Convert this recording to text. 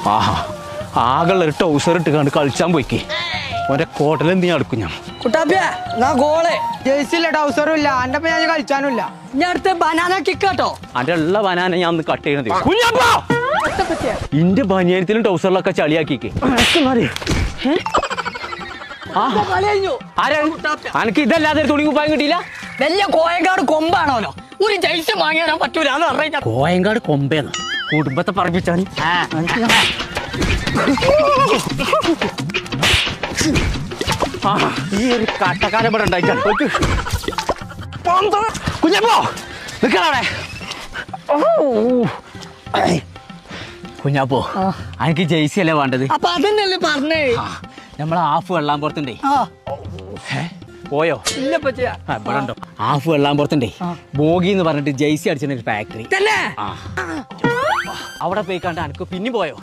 ആഹാ ആകെയുള്ള ഒരു ടൗസർ ഇട്ട് കണ്ട് കളിച്ചാൻ പോയിക്കേ ഓന്റെ കോട്ടൽ എന്ത് ഞാൻ എടുക്കും ഞാൻ കുട്ടാപ്പിയ എന്നാ ഗോള് ജേഴ്സില്ല ടൗസറും ഇല്ല എന്റെ ഞാൻ കളിച്ചാനും ഇല്ല ഇനി അടുത്ത് ബനാന കിക്ക് കേട്ടോ അന്റെ ഉള്ള ബനാന ഞാൻ ഒന്ന് കട്ട് ചെയ്യണത് കുഞ്ഞപ്പാ ഇന്റെ ബനിയനത്തിലും ടൗസറിലൊക്കെ ചളിയാക്കിക്കേ കളി കഴിഞ്ഞു ആരാ അനക്ക് ഇതല്ലാതെ ഒരു തുണി കുപ്പായം കിട്ടിയില്ല വലിയ കോയക്കാട് കൊമ്പാണോലോ ഒരു ജയിച്ച് വാങ്ങിയാൻ പറ്റൂല എന്ന് പറഞ്ഞാൽ കോയങ്കാട് കൊമ്പേന്ന് കുടുംബത്തെ പറപ്പിച്ചാൽ ആ, ഈ ഒരു കട്ടക്കാരൻ ഇവിടെ ഉണ്ടായിട്ടാണ് കുഞ്ഞപ്പോ നിക്കണവിടെ കുഞ്ഞാപ്പോ എനിക്ക് ജെയ്സി അല്ലേ വേണ്ടത് അപ്പൊ അതന്നെയല്ലേ പറഞ്ഞേ നമ്മളെ ഹാഫ് വെള്ളാൻ പുറത്തുണ്ടേ ആ പോയോ ഇല്ല പറ്റിയ ആ, ഇവിടെ ഉണ്ടോ ഹാഫ് വെള്ളാൻ പുറത്തുണ്ടേ ബോഗി എന്ന് പറഞ്ഞിട്ട് ജെയ്സി അടിച്ചിട്ട് ഒരു ഫാക്ടറി തന്നെ അവിടെ പോയി കണ്ട എനിക്ക് പിന്നെ പോയോ